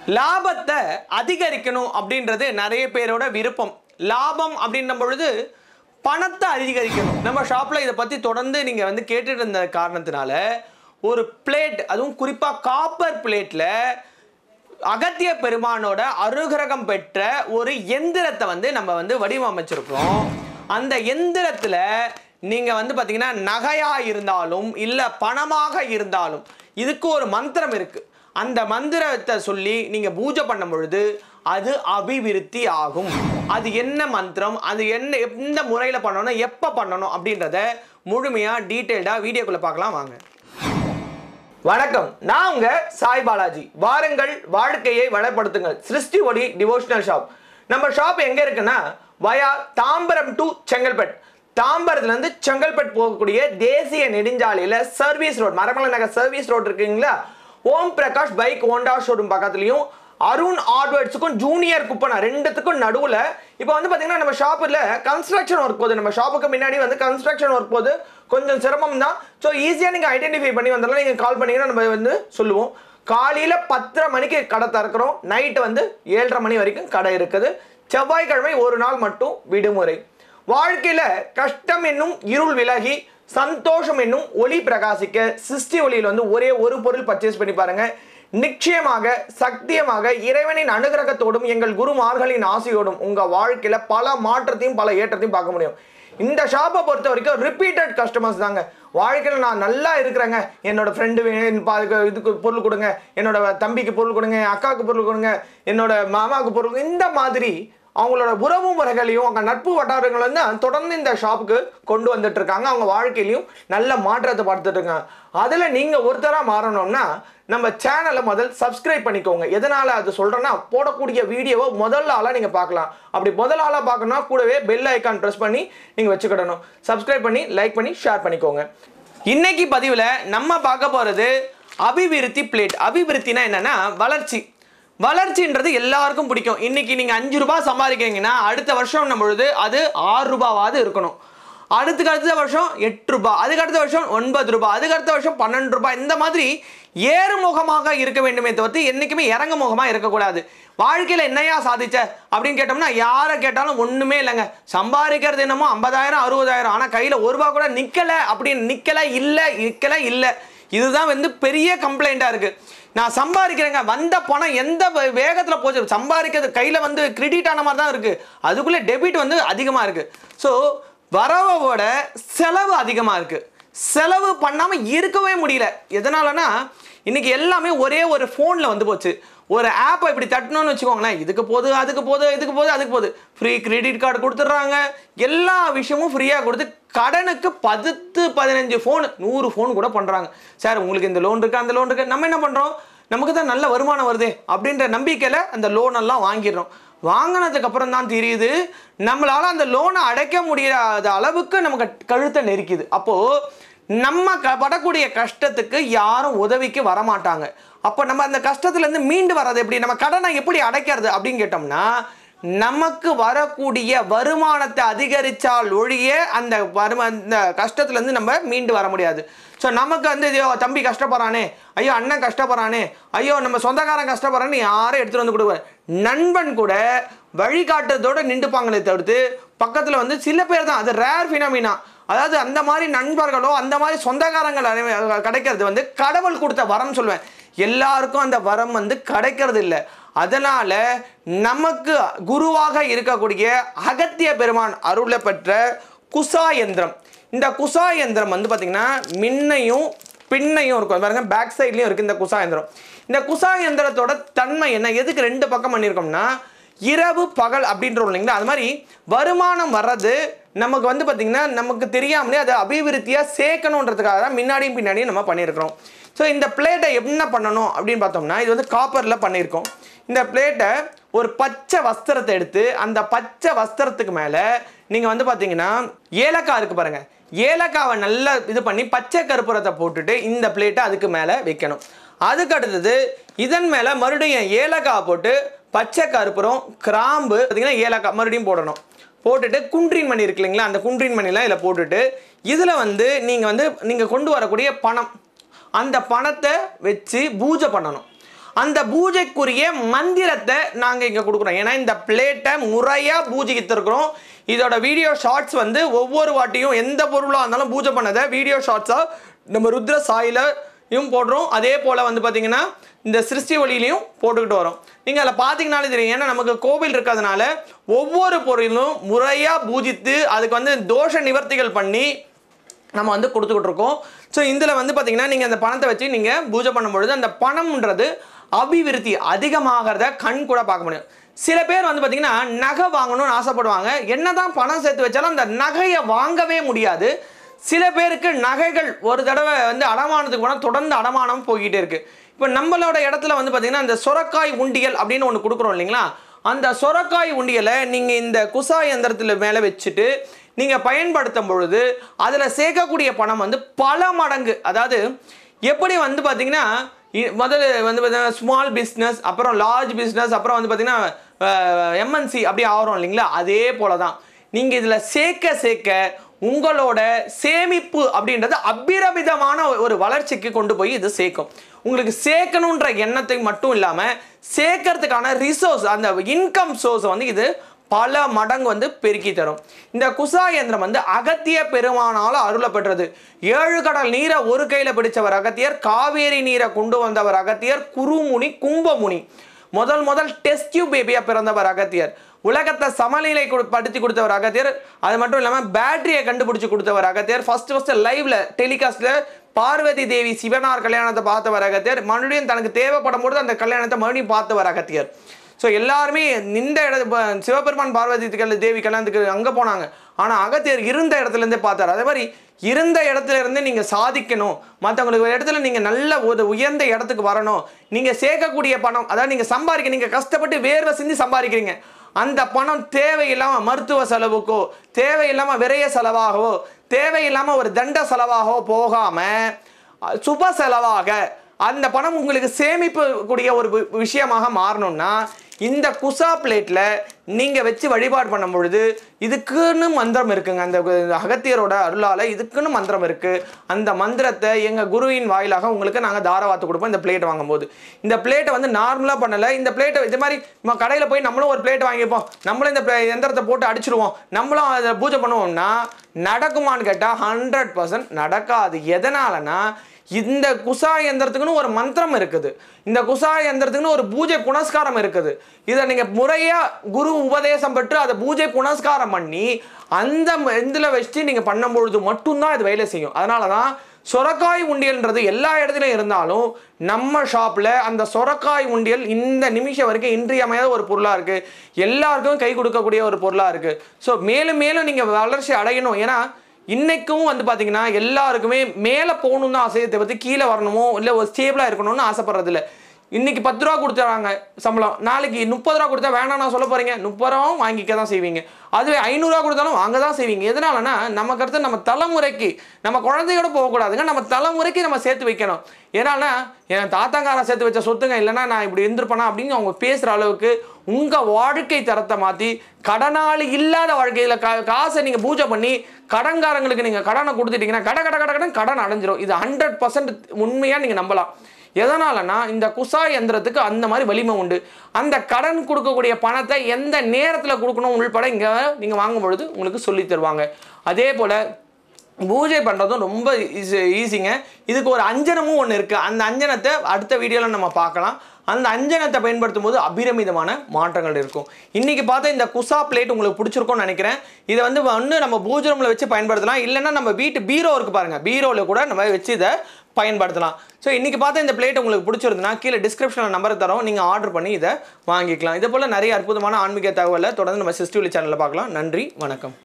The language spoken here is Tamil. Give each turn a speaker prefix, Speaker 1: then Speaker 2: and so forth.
Speaker 1: லாபத்தை அதிகரிக்கணும் அப்படின்றது நிறைய பேரோட விருப்பம் லாபம் அப்படின்னும் பொழுது பணத்தை அதிகரிக்கணும் நம்ம ஷாப்பில் இதை பற்றி தொடர்ந்து நீங்கள் வந்து கேட்டுட்டு இருந்த காரணத்தினால ஒரு பிளேட் அதுவும் குறிப்பாக காப்பர் பிளேட்டில் அகத்திய பெருமானோட அனுகிரகம் பெற்ற ஒரு எந்திரத்தை வந்து நம்ம வந்து வடிவமைச்சிருக்கிறோம் அந்த எந்திரத்தில் நீங்கள் வந்து பார்த்தீங்கன்னா நகையாக இருந்தாலும் இல்லை பணமாக இருந்தாலும் இதுக்கு ஒரு மந்திரம் இருக்குது அந்த மந்திரத்தை சொல்லி நீங்கள் பூஜை பண்ணும் பொழுது அது அபிவிருத்தி ஆகும் அது என்ன மந்திரம் அது என்ன எந்த முறையில் பண்ணணும் எப்போ பண்ணணும் அப்படின்றத முழுமையாக டீட்டெயில்டாக வீடியோக்குள்ளே பார்க்கலாம் வாங்க வணக்கம் நான் உங்க சாய் பாலாஜி வாருங்கள் வாழ்க்கையை வளப்படுத்துங்கள் சிருஷ்டி ஒடி டிவோஷனல் ஷாப் நம்ம ஷாப் எங்க இருக்குன்னா வயா தாம்பரம் டு செங்கல்பட் தாம்பரத்துல இருந்து செங்கல்பட் போகக்கூடிய தேசிய நெடுஞ்சாலையில service road Maraimalai Nagar service road இருக்குங்களா Om Prakash bike Honda showroom பக்கத்துலயும் அருண் ஹார்ட்வேர்ட்ஸுக்கும் ஜூனியர் குப்பனா ரெண்டுத்துக்கும் நடுவில் இப்போ வந்து பார்த்தீங்கன்னா நம்ம ஷாப்பில் கன்ஸ்ட்ரக்ஷன் ஒர்க் போகுது நம்ம ஷாப்புக்கு முன்னாடி வந்து கன்ஸ்ட்ரக்ஷன் ஒர்க் போகுது கொஞ்சம் சிரமம் தான் ஸோ ஈஸியாக நீங்கள் ஐடென்டிஃபை பண்ணி வந்தாலும் நீங்கள் கால் பண்ணீங்கன்னா நம்ம வந்து சொல்லுவோம் காலையில் பத்தரை மணிக்கு கடை திறக்கிறோம் நைட்டு வந்து ஏழரை மணி வரைக்கும் கடை இருக்குது செவ்வாய்க்கிழமை ஒரு நாள் மட்டும் விடுமுறை வாழ்க்கையில் கஷ்டம் என்னும் இருள் விலகி சந்தோஷம் என்னும் ஒளி பிரகாசிக்க சிருஷ்டி ஒளியில் வந்து ஒரே ஒரு பொருள் பர்ச்சேஸ் பண்ணி பாருங்க நிச்சயமாக சத்தியமாக இறைவனின் அனுகிரகத்தோடும் எங்கள் குருமார்களின் ஆசையோடும் உங்க வாழ்க்கையில பல மாற்றத்தையும் பல ஏற்றத்தையும் பார்க்க முடியும் இந்த ஷாப்பை பொறுத்த வரைக்கும் ரிப்பீட்டட் கஸ்டமர்ஸ் தாங்க வாழ்க்கையில் நான் நல்லா இருக்கிறேங்க என்னோட ஃப்ரெண்டு இதுக்கு பொருள் கொடுங்க என்னோட தம்பிக்கு பொருள் கொடுங்க என் அக்காவுக்கு பொருள் கொடுங்க என்னோட மாமாவுக்கு பொருள் கொடுங்க. இந்த மாதிரி அவங்களோட உறவு முறைகளையும் அவங்க நட்பு வட்டாரங்களை வந்து தொடர்ந்து இந்த ஷாப்புக்கு கொண்டு வந்துட்டு இருக்காங்க அவங்க வாழ்க்கையிலையும் நல்ல மாற்றத்தை பார்த்துட்டு இருக்காங்க அதில் நீங்கள் ஒருத்தராக மாறணும்னா நம்ம சேனலை முதல் சப்ஸ்கிரைப் பண்ணிக்கோங்க எதனால் அது சொல்கிறேன்னா போடக்கூடிய வீடியோவை முதல் ஆளாக நீங்கள் பார்க்கலாம் அப்படி முதல் ஆளாக பார்க்கணும்னா கூடவே பெல் ஐக்கான் ப்ரெஸ் பண்ணி நீங்கள் வச்சுக்கிடணும் சப்ஸ்கிரைப் பண்ணி லைக் பண்ணி ஷேர் பண்ணிக்கோங்க இன்னைக்கு பதிவில் நம்ம பார்க்க போகிறது அபிவிருத்தி பிளேட் அபிவிருத்தினா என்னன்னா வளர்ச்சி வளர்ச்சின்றது எல்லாருக்கும் பிடிக்கும் இன்னைக்கு நீங்கள் அஞ்சு ரூபாய் சம்பாதிக்கிறீங்கன்னா அடுத்த வருஷம் பொழுது அது ஆறு ரூபாவாவது இருக்கணும் அடுத்துக்கு அடுத்த வருஷம் எட்டு ரூபாய் அதுக்கு அடுத்த வருஷம் ஒன்பது ரூபாய் அதுக்கு அடுத்த வருஷம் பன்னெண்டு ரூபாய் இந்த மாதிரி ஏறுமுகமாக இருக்க வேண்டுமே தவிர்த்து என்றைக்குமே இறங்க முகமாக இருக்கக்கூடாது வாழ்க்கையில் என்னையா சாதிச்ச அப்படின்னு கேட்டோம்னா யாரை கேட்டாலும் ஒன்றுமே இல்லைங்க சம்பாதிக்கிறது என்னமோ ஐம்பதாயிரம் அறுபதாயிரம் ஆனால் கையில் ஒரு ரூபா கூட நிற்கலை அப்படின்னு நிற்கலை இல்லை நிற்கலை இல்லை இதுதான் வந்து பெரிய கம்ப்ளைண்ட்டாக இருக்குது நான் சம்பாதிக்கிறேங்க வந்த பணம் எந்த வேகத்தில் போச்சு சம்பாதிக்கிறது கையில் வந்து கிரெடிட் ஆன மாதிரி தான் இருக்குது அதுக்குள்ளே டெபிட் வந்து அதிகமாக இருக்குது ஸோ வரவோட செலவு அதிகமாக இருக்குது செலவு பண்ணாமல் இருக்கவே முடியல எதனாலனா இன்னைக்கு எல்லாமே ஒரே ஒரு ஃபோனில் வந்து போச்சு ஒரு ஆப்பை இப்படி தட்டணும்னு வச்சுக்கோங்களேன் இதுக்கு போகுது அதுக்கு போகுது இதுக்கு போகுது அதுக்கு போகுது ஃப்ரீ கிரெடிட் கார்டு கொடுத்துட்றாங்க எல்லா விஷயமும் ஃப்ரீயாக கொடுத்து கடனுக்கு பத்து பதினஞ்சு ஃபோன் நூறு ஃபோன் கூட பண்ணுறாங்க சார் உங்களுக்கு இந்த லோன் இருக்குது அந்த லோன் இருக்குது நம்ம என்ன பண்ணுறோம் நமக்கு தான் நல்ல வருமானம் வருது அப்படின்ற நம்பிக்கையில் அந்த லோன் எல்லாம் வாங்கிடுறோம் வாங்கினதுக்கு அப்புறம் தான் தெரியுது நம்மளால அந்த லோனை அடைக்க முடியாத அளவுக்கு நமக்கு கழுத்தை நெரிக்குது அப்போ நம்ம க படக்கூடிய கஷ்டத்துக்கு யாரும் உதவிக்கு வரமாட்டாங்க அப்போ நம்ம அந்த கஷ்டத்துலேருந்து மீண்டு வர்றது எப்படி நம்ம கடனை எப்படி அடைக்கிறது அப்படின்னு கேட்டோம்னா நமக்கு வரக்கூடிய வருமானத்தை அதிகரித்தால் ஒழிய அந்த வருமா இந்த கஷ்டத்துலேருந்து நம்ம மீண்டு வர முடியாது ஸோ நமக்கு வந்து ஐயோ தம்பி கஷ்டப்படுறானே ஐயோ அண்ணன் கஷ்டப்படுறானே ஐயோ நம்ம சொந்தக்காரன் கஷ்டப்படுறான்னு யாரும் எடுத்துகிட்டு வந்து கொடுப்பார் நண்பன் கூட வழிகாட்டுறதோட நின்றுப்பாங்களே தவிர்த்து பக்கத்தில் வந்து சில பேர் தான் அது ரேர் ஃபினாமினா அதாவது அந்த மாதிரி நண்பர்களோ அந்த மாதிரி சொந்தக்காரங்கள் அனை- கிடைக்கிறது வந்து கடவுள் கொடுத்த வரம் சொல்லுவேன் எல்லாருக்கும் அந்த வரம் வந்து கிடைக்கிறது இல்லை அதனால நமக்கு குருவாக இருக்கக்கூடிய அகத்திய பெருமான் அருளை பெற்ற குசா யந்திரம் இந்த குசா யந்திரம் வந்து பார்த்தீங்கன்னா முன்னையும் பின்னையும் இருக்கும் பாருங்க பேக் சைட்லையும் இருக்குது இந்த குசா யந்திரம் இந்த குசா யந்திரத்தோட தன்மை என்ன எதுக்கு ரெண்டு பக்கம் பண்ணியிருக்கோம்னா இரவு பகல் அப்படின்றோம் இல்லைங்களா அது மாதிரி வருமானம் வர்றது நமக்கு வந்து பார்த்திங்கன்னா நமக்கு தெரியாமலே அதை அபிவிருத்தியாக சேர்க்கணுன்றதுக்காக தான் முன்னாடியும் பின்னாடியும் நம்ம பண்ணியிருக்கிறோம் ஸோ இந்த பிளேட்டை என்ன பண்ணணும் அப்படின்னு பார்த்தோம்னா இது வந்து காப்பரில் பண்ணியிருக்கோம் இந்த பிளேட்டை ஒரு பச்சை வஸ்திரத்தை எடுத்து அந்த பச்சை வஸ்திரத்துக்கு மேலே நீங்கள் வந்து பார்த்தீங்கன்னா ஏலக்காய் இருக்குது பாருங்கள் ஏலக்காவை நல்லா இது பண்ணி பச்சை கருப்புரத்தை போட்டுட்டு இந்த பிளேட்டை அதுக்கு மேலே வைக்கணும் அதுக்கு அடுத்தது இதன் மேலே மறுபடியும் ஏலக்காய் போட்டு பச்சை கருப்புரம் கிராம்பு பார்த்தீங்கன்னா ஏலக்காய் மறுபடியும் போடணும் போட்டுட்டு குன்றின் மணி இருக்கு இல்லைங்களா அந்த குன்றின் மணிலாம் இதில் போட்டுட்டு இதில் வந்து நீங்கள் வந்து நீங்கள் கொண்டு வரக்கூடிய பணம் அந்த பணத்தை வச்சு பூஜை பண்ணணும் அந்த பூஜைக்குரிய மந்திரத்தை நாங்கள் இங்கே கொடுக்குறோம் ஏன்னா இந்த பிளேட்டை முறையாக பூஜிக்கித்திருக்கிறோம் இதோட வீடியோ ஷார்ட்ஸ் வந்து ஒவ்வொரு வாட்டியும் எந்த பொருளாக இருந்தாலும் பூஜை பண்ணதை வீடியோ ஷார்ட்ஸாக நம்ம ருத்ர சாயிலையும் போடுறோம் அதே போல் வந்து பார்த்தீங்கன்னா இந்த சிருஷ்டி ஒளியிலையும் போட்டுக்கிட்டு வரோம் நீங்கள் அதில் பார்த்தீங்கனாலே தெரியும் ஏன்னா நமக்கு கோவில் இருக்கிறதுனால ஒவ்வொரு பொருளும் முறையாக பூஜித்து அதுக்கு வந்து தோஷ நிவர்த்திகள் பண்ணி நம்ம வந்து கொடுத்துக்கிட்டு இருக்கோம் ஸோ இதில் வந்து பார்த்தீங்கன்னா நீங்கள் அந்த பணத்தை வச்சு நீங்கள் பூஜை பண்ணும்பொழுது அந்த பணம்ன்றது அபிவிருத்தி அதிகமாகிறத கண் கூட பார்க்க முடியும் சில பேர் வந்து பார்த்தீங்கன்னா நகை வாங்கணும்னு ஆசைப்படுவாங்க என்னதான் பணம் சேர்த்து வச்சாலும் அந்த நகையை வாங்கவே முடியாது சில பேருக்கு நகைகள் ஒரு தடவை வந்து அடமானத்துக்கு போனால் தொடர்ந்து அடமானம் போய்கிட்டே இருக்கு இப்போ நம்மளோட இடத்துல வந்து பார்த்தீங்கன்னா இந்த சொரக்காய் உண்டியல் அப்படின்னு ஒன்று கொடுக்குறோம் இல்லைங்களா அந்த சொரக்காய் உண்டியலை நீங்கள் இந்த குசா எந்திரத்தில் மேலே வச்சுட்டு நீங்கள் பயன்படுத்தும் பொழுது அதில் சேர்க்கக்கூடிய பணம் வந்து பல மடங்கு அதாவது எப்படி வந்து பார்த்தீங்கன்னா இ- முதல்ல வந்து பார்த்தீங்கன்னா ஸ்மால் பிஸ்னஸ் அப்புறம் லார்ஜ் பிஸ்னஸ் அப்புறம் வந்து பார்த்தீங்கன்னா எம்என்சி அப்படி ஆகிறோம் இல்லைங்களா அதே போல தான் நீங்கள் இதில் சேர்க்க சேர்க்க உங்களோட சேமிப்பு அப்படின்றது அபிரமிதமான ஒரு வளர்ச்சிக்கு கொண்டு போய் இது சேர்க்கும் உங்களுக்கு சேர்க்கணுன்ற எண்ணத்தை மட்டும் இல்லாமல் சேர்க்கறதுக்கான ரிசோர்ஸ் அந்த இன்கம் சோர்ஸ் வந்து இது பல மடங்கு வந்து பெருக்கி தரும் இந்த குசா யந்திரம் வந்து அகத்திய பெருமானால் அருளப்பெற்றது ஏழு கடல் நீரை ஒரு கையில பிடிச்சவர் அகத்தியர் காவேரி நீரை கொண்டு வந்தவர் அகத்தியர் குருமுனி கும்பமுனி முதல் முதல் டெஸ்ட் டியூப் பேபியா பிறந்தவர் அகத்தியர் உலகத்தை சமநிலை கொடு- படுத்தி கொடுத்தவர் அகத்தியர் அது மட்டும் இல்லாமல் பேட்டரியை கண்டுபிடிச்சு கொடுத்தவர் அகத்தியர் ஃபர்ஸ்ட் ஃபர்ஸ்ட் லைவ்ல டெலிகாஸ்ட்ல பார்வதி தேவி சிவனார் கல்யாணத்தை பார்த்தவர் அகத்தியர் மறுபடியும் தனக்கு தேவைப்படும் பொழுது அந்த கல்யாணத்தை மறுபடியும் பார்த்தவர் அகத்தியர் ஸோ எல்லாருமே இந்த இட இப்ப சிவபெருமான் பார்வதி கல் தேவி கல்யாணத்துக்கு அங்கே போனாங்க ஆனால் அகத்தியர் இருந்த இடத்துல இருந்தே பார்த்தார் அதே மாதிரி இருந்த இடத்துல இருந்து நீங்கள் சாதிக்கணும் மற்றவங்களுக்கு ஒரு இடத்துல நீங்கள் நல்ல ஒரு உயர்ந்த இடத்துக்கு வரணும் நீங்கள் சேர்க்கக்கூடிய பணம் அதாவது நீங்கள் சம்பாதிக்க நீங்கள் கஷ்டப்பட்டு வேர்வை சிந்தி சம்பாதிக்கிறீங்க அந்த பணம் தேவையில்லாமல் மருத்துவ செலவுக்கோ தேவையில்லாமல் விரைய செலவாகவோ தேவையில்லாமல் ஒரு தண்ட செலவாகவோ போகாமல் சுப செலவாக அந்த பணம் உங்களுக்கு சேமிப்பு கூடிய ஒரு வி- விஷயமாக மாறணும்னா இந்த குசா பிளேட்டில் நீங்கள் வச்சு வழிபாடு பண்ணும் பொழுது இதுக்குன்னு மந்திரம் இருக்குங்க அந்த கு- அகத்தியரோட அருளால் இதுக்குன்னு மந்திரம் இருக்குது அந்த மந்திரத்தை எங்கள் குருவின் வாயிலாக உங்களுக்கு நாங்கள் தாரவாத்து கொடுப்போம் இந்த பிளேட் வாங்கும்போது இந்த பிளேட்டை வந்து நார்மலாக பண்ணலை இந்த பிளேட்டை இது மாதிரி நம்ம கடையில் போய் நம்மளும் ஒரு பிளேட் வாங்கிப்போம் நம்மளும் இந்த pla- எந்திரத்தை போட்டு அடிச்சிருவோம் நம்மளும் அதை பூஜை பண்ணுவோம்னா நடக்குமான்னு கேட்டால் ஹண்ட்ரட் பர்சன்ட் நடக்காது எதனாலனா இந்த குசா யந்திரத்துக்குன்னு ஒரு மந்திரம் இருக்குது இந்த குசா யந்திரத்துக்குன்னு ஒரு பூஜை புனஸ்காரம் இருக்குது இதை நீங்கள் முறையாக குரு உபதேசம் பெற்று அதை பூஜை புனஸ்காரம் பண்ணி அந்த இதில் வச்சு நீங்கள் பண்ணும் பொழுது மட்டும்தான் இது வேலை செய்யும் அதனால தான் சொரக்காய் உண்டியல்ன்றது எல்லா இடத்துலையும் இருந்தாலும் நம்ம ஷாப்பில் அந்த சொரக்காய் உண்டியல் இந்த நிமிஷம் வரைக்கும் இன்றியமையாத ஒரு பொருளாக இருக்குது எல்லாருக்கும் கை கொடுக்கக்கூடிய ஒரு பொருளாக இருக்குது ஸோ மேலும் மேலும் நீங்கள் வளர்ச்சி அடையணும் ஏன்னா இன்னைக்கும் வந்து பார்த்தீங்கன்னா எல்லாருக்குமே மேலே போகணும்னு தான் ஆசையை தவிர்த்து கீழே வரணுமோ இல்லை ஒரு ஸ்டேபிளாக இருக்கணும்னு ஆசைப்படுறதில்ல இன்னைக்கு பத்து ரூபா கொடுத்துறாங்க சம்பளம் நாளைக்கு முப்பது ரூபா கொடுத்தா வேணாம் நான் சொல்ல போறீங்க முப்பது ரூபாவும் வாங்கிக்க தான் செய்வீங்க அதுவே ஐநூறுரூவா கொடுத்தாலும் வாங்க தான் செய்வீங்க எதனாலனா நமக்கு அடுத்து நம்ம தலைமுறைக்கு நம்ம குழந்தையோட போகக்கூடாதுங்க நம்ம தலைமுறைக்கு நம்ம சேர்த்து வைக்கணும் ஏன்னால என் தாத்தாங்காரன் சேர்த்து வச்ச சொத்துங்க இல்லைன்னா நான் இப்படி இருந்திருப்பேனா அப்படின்னு அவங்க பேசுகிற அளவுக்கு உங்கள் வாழ்க்கை தரத்தை மாற்றி கடனாளி இல்லாத வாழ்க்கையில் கா காசை நீங்கள் பூஜை பண்ணி கடன்காரங்களுக்கு நீங்கள் கடனை கொடுத்துட்டீங்கன்னா கட கட கட கடன் கடன் அடைஞ்சிரும் இது ஹண்ட்ரட் பர்சன்ட் உண்மையாக நீங்கள் நம்பலாம் எதனாலனா இந்த குசா யந்திரத்துக்கு அந்த மாதிரி வலிமை உண்டு அந்த கடன் கொடுக்கக்கூடிய பணத்தை எந்த நேரத்தில் கொடுக்கணும் உள்பட இங்கே நீங்கள் வாங்கும் பொழுது உங்களுக்கு சொல்லி தருவாங்க அதே போல் பூஜை பண்ணுறதும் ரொம்ப ஈஸி ஈஸிங்க இதுக்கு ஒரு அஞ்சனமும் ஒன்று இருக்குது அந்த அஞ்சனத்தை அடுத்த வீடியோவில் நம்ம பார்க்கலாம் அந்த அஞ்சனத்தை பயன்படுத்தும் போது அபிரமிதமான மாற்றங்கள் இருக்கும் இன்றைக்கி பார்த்தா இந்த குசா பிளேட் உங்களுக்கு பிடிச்சிருக்கும்னு நினைக்கிறேன் இதை வந்து ஒன்று நம்ம பூஜை ரூமில் வச்சு பயன்படுத்தலாம் இல்லைன்னா நம்ம வீட்டு பீரோ இருக்குது பாருங்கள் பீரோவில் கூட நம்ம வச்சு இதை பயன்படுத்தலாம் ஸோ இன்றைக்கி பார்த்தா இந்த பிளேட் உங்களுக்கு பிடிச்சிருந்துன்னா கீழே டிஸ்கிரிப்ஷனில் நம்பர் தரோம் நீங்கள் ஆர்டர் பண்ணி இதை வாங்கிக்கலாம் இதே போல் நிறைய அற்புதமான ஆன்மீக தகவலை தொடர்ந்து நம்ம சிஸ்டியூலி சேனலில் பார்க்கலாம் நன்றி வணக்கம்